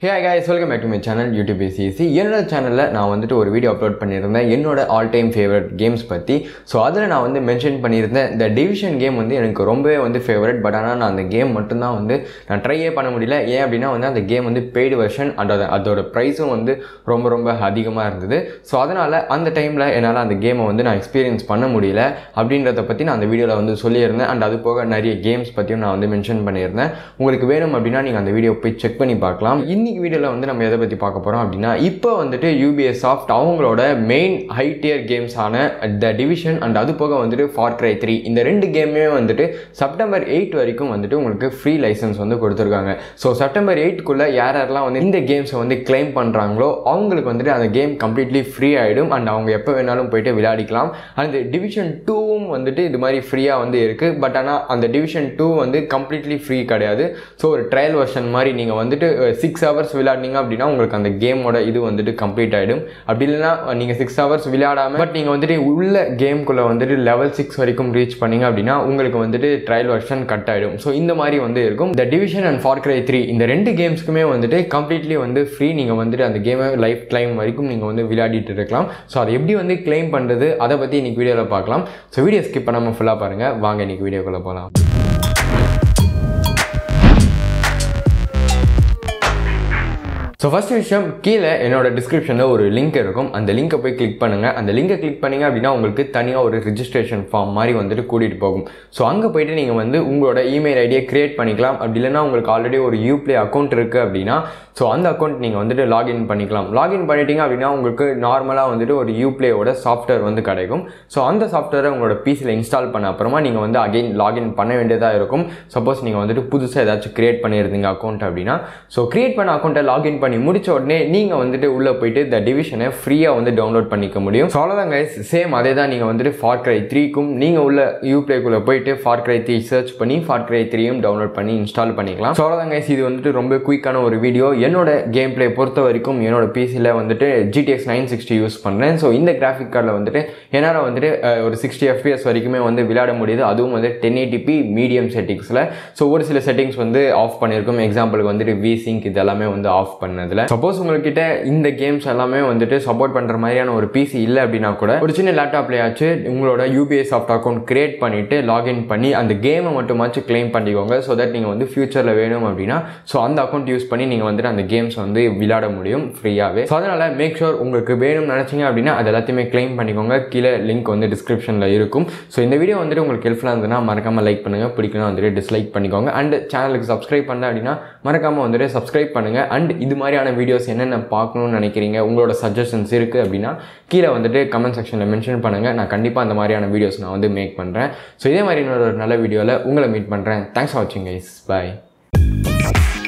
hey guys welcome back to my channel YouTube CC என்னோட சேனலில் நான் வந்துட்டு ஒரு வீடியோ அப்லோட் பண்ணியிருந்தேன் என்னோட ஆல் டைம் ஃபேவரட் கேம்ஸ் பற்றி ஸோ அதில் நான் வந்து மென்ஷன் பண்ணியிருந்தேன் இந்த டிவிஷன் கேம் வந்து எனக்கு ரொம்பவே வந்து ஃபேவரட் பட் ஆனால் நான் அந்த கேம் மட்டும்தான் வந்து நான் ட்ரையே பண்ண முடியல ஏன் அப்படின்னா வந்து அந்த கேம் வந்து பெய்டு வெர்ஷன் அண்ட் அது அதோட ப்ரைஸும் வந்து ரொம்ப ரொம்ப அதிகமாக இருந்தது ஸோ அதனால் அந்த டைமில் என்னால் அந்த கேமை வந்து நான் எக்ஸ்பீரியன்ஸ் பண்ண முடியல அப்படின்றத பற்றி நான் அந்த வீடியோவில் வந்து சொல்லியிருந்தேன் அண்ட் அது போக நிறைய கேம்ஸ் பற்றியும் நான் வந்து மென்ஷன் பண்ணியிருந்தேன் உங்களுக்கு வேணும் அப்படின்னா நீங்கள் அந்த வீடியோ போய் செக் பண்ணி பார்க்கலாம் இன்னைக்கு வீடியோவில் வந்து நம்ம எதை பற்றி பார்க்க போகிறோம் அப்படின்னா இப்போ வந்துட்டு யூபிஎஸ் சாஃப்ட் அவங்களோட மெயின் ஹை டியர் கேம்ஸான த டிவிஷன் அண்ட் அது போக வந்துட்டு ஃபார் க்ரை த்ரீ இந்த ரெண்டு கேமுமே வந்துட்டு செப்டம்பர் எயிட் வரைக்கும் வந்துட்டு உங்களுக்கு ஃப்ரீ லைசன்ஸ் வந்து கொடுத்துருக்காங்க ஸோ செப்டம்பர் எயிட்குள்ளே யார் யாரெல்லாம் வந்து இந்த கேம்ஸை வந்து கிளைம் பண்ணுறாங்களோ அவங்களுக்கு வந்துட்டு அந்த கேம் கம்ப்ளீட்லி ஃப்ரீ ஆகிடும் அண்ட் அவங்க எப்போ வேணாலும் போயிட்டு விளையாடிக்கலாம் அந்த டிவிஷன் டூவும் வந்துட்டு இது மாதிரி ஃப்ரீயாக வந்து இருக்குது பட் ஆனால் அந்த டிவிஷன் டூ வந்து கம்ப்ளீட்லி ஃப்ரீ கிடையாது ஸோ ஒரு ட்ரையல் வெர்ஷன் மாதிரி நீங்கள் வந்துட்டு சிக்ஸ் ஹவர்ஸ் விளையாடினீங்க அப்படின்னா உங்களுக்கு அந்த கேமோட இது வந்துட்டு கம்ப்ளீட் ஆகிடும் அப்படி இல்லைன்னா நீங்கள் சிக்ஸ் ஹவர்ஸ் விளையாடாமல் பட் நீங்கள் வந்துட்டு உள்ள கேம்குள்ளே வந்துட்டு லெவல் சிக்ஸ் வரைக்கும் ரீச் பண்ணீங்க அப்படின்னா உங்களுக்கு வந்துட்டு ட்ரையல் வெர்ஷன் கட் ஆகிடும் ஸோ இந்த மாதிரி வந்து இருக்கும் இந்த Division and Far Cry three இந்த ரெண்டு கேம்ஸ்க்குமே வந்துட்டு கம்ப்ளீட்லி வந்து ஃப்ரீ நீங்கள் வந்துட்டு அந்த கேமை லைஃப் டைம் வரைக்கும் நீங்கள் வந்து விளையாடிட்டு இருக்கலாம் ஸோ அதை எப்படி வந்து கிளைம் பண்ணுறது அதை பற்றி இன்னைக்கு வீடியோவில் பார்க்கலாம் ஸோ வீடியோ ஸ்கிப் பண்ணாமல் ஃபுல்லாக பாருங்கள் வாங்க இன்னைக்கு வீடியோக்குள்ளே போகலாம் ஸோ ஃபஸ்ட் விஷயம் கீழே என்னோட டிஸ்கிரிப்ஷனில் ஒரு லிங்க் இருக்கும் அந்த லிங்கை போய் கிளிக் பண்ணுங்கள் அந்த லிங்கை கிளிக் பண்ணிங்க அப்படின்னா உங்களுக்கு தனியாக ஒரு ரிஜிஸ்ட்ரேஷன் ஃபார்ம் மாதிரி வந்துட்டு கூட்டிகிட்டு போகும் ஸோ அங்கே போயிட்டு நீங்கள் வந்து உங்களோட இமெயில் ஐடியை க்ரியேட் பண்ணிக்கலாம் அப்படி இல்லைன்னா உங்களுக்கு ஆல்ரெடி ஒரு யூபிளே அக்கௌண்ட் இருக்குது அப்படின்னா ஸோ அந்த அக்கௌண்ட் நீங்கள் வந்துட்டு லாகின் பண்ணிக்கலாம் லாகின் பண்ணிட்டீங்க அப்படின்னா உங்களுக்கு நார்மலாக வந்துட்டு ஒரு யூப்ளேயோட சாஃப்ட்வேர் வந்து கிடைக்கும் ஸோ அந்த சாஃப்ட்வேரை உங்களோட பிசியில் இன்ஸ்டால் பண்ண அப்புறமா நீங்கள் வந்து அகைன் லாகின் பண்ண வேண்டியதாக இருக்கும் சப்போஸ் நீங்கள் வந்துட்டு புதுசாக ஏதாச்சும் க்ரியேட் பண்ணியிருந்தீங்க அக்கௌண்ட் அப்படின்னா ஸோ க்ரியேட் பண்ண அக்கௌண்ட்டை லாகின் பண்ணி முடிச்ச உடனே நீங்கள் வந்துட்டு உள்ளே போயிட்டு இந்த டிவிஷனை ஃப்ரீயாக வந்து டவுன்லோட் பண்ணிக்க முடியும் ஸோ அவ்வளோதான் கைஸ் சேம் அதே தான் நீங்கள் வந்துட்டு ஃபார் கிரை த்ரீக்கும் நீங்கள் உள்ள யூப்ளேக்குள்ளே போயிட்டு ஃபார் கிரை த்ரீ சர்ச் பண்ணி ஃபார் கிரை த்ரீயும் டவுன்லோட் பண்ணி இன்ஸ்டால் பண்ணிக்கலாம் ஸோ அவ்வளோதான் கைஸ் இது வந்துட்டு ரொம்ப குயிக்கான ஒரு வீடியோ என்னோட கேம் பிளே பொறுத்த வரைக்கும் என்னோட பிசியில் வந்துட்டு ஜிடிஎக்ஸ் நைன் சிக்ஸ்டி யூஸ் பண்ணுறேன் ஸோ இந்த கிராஃபிக் கார்டில் வந்துட்டு என்னால் வந்துட்டு அஹ், ஒரு சிக்ஸ்டி எஃபிஎஸ் வரைக்குமே வந்து விளையாட முடியுது அதுவும் வந்து டென் எயிட்டிபி மீடியம் செட்டிங்ஸில் ஸோ ஒரு சில செட்டிங்ஸ் வந்து ஆஃப் பண்ணியிருக்கும் எக்ஸாம்பிளுக்கு வந்துட்டு வி சிங்க் இது எல்லாமே வந்து ஆஃப் பண்ணதில் சப்போஸ் உங்கள்கிட்ட இந்த கேம்ஸ் எல்லாமே வந்துட்டு சப்போர்ட் பண்ணுற மாதிரியான ஒரு பிசி இல்லை அப்படின்னா கூட ஒரு சின்ன லேப்டாப்லையாச்சு உங்களோட யூபிஐ சாஃப்ட் அக்கௌண்ட் கிரியேட் பண்ணிவிட்டு லாகின் பண்ணி அந்த கேமை மட்டுமாச்சும் க்ளைம் பண்ணிக்கோங்க ஸோ தட் நீங்கள் வந்து ஃபியூச்சரில் வேணும் அப்படின்னா ஸோ அந்த அக்கௌண்ட் யூஸ் பண்ணி நீங்கள் வந்துட்டு அந்த கேம்ஸ் வந்து விளையாட முடியும் ஃப்ரீயாகவே ஸோ அதனால் மேக் ஷூர் உங்களுக்கு வேணும்னு நினச்சிங்க அப்படின்னா அது எல்லாத்தையுமே க்ளைம் பண்ணிக்கோங்க கீழே லிங்க் வந்து டிஸ்கிரிப்ஷனில் இருக்கும் ஸோ இந்த வீடியோ வந்துட்டு உங்களுக்கு ஹெல்ப்ஃபுல்லாக இருந்ததுன்னா மறக்காமல் லைக் பண்ணுங்கள் பிடிக்கணும் வந்துட்டு டிஸ்லைக் பண்ணிக்கோங்க அண்ட் சேனலுக்கு சப்ஸ்கிரைப் பண்ணல அப்படின்னா மறக்காமல் வந்துட்டு சப்ஸ்கிரைப் பண்ணுங்கள் அண்ட் இது மாதிரியான வீடியோஸ் என்னென்ன பார்க்கணும்னு நினைக்கிறீங்க உங்களோட சஜஷன்ஸ் இருக்குது அப்படின்னா கீழே வந்துட்டு கமெண்ட் செக்ஷனில் மென்ஷன் பண்ணுங்கள் நான் கண்டிப்பாக அந்த மாதிரியான வீடியோஸ் நான் வந்து மேக் பண்ணுறேன் ஸோ இதே மாதிரி இன்னொரு ஒரு நல்ல வீடியோவில் உங்களை மீட் பண்ணுறேன் தேங்க்ஸ் ஃபார் வாட்சிங் கைஸ் பாய்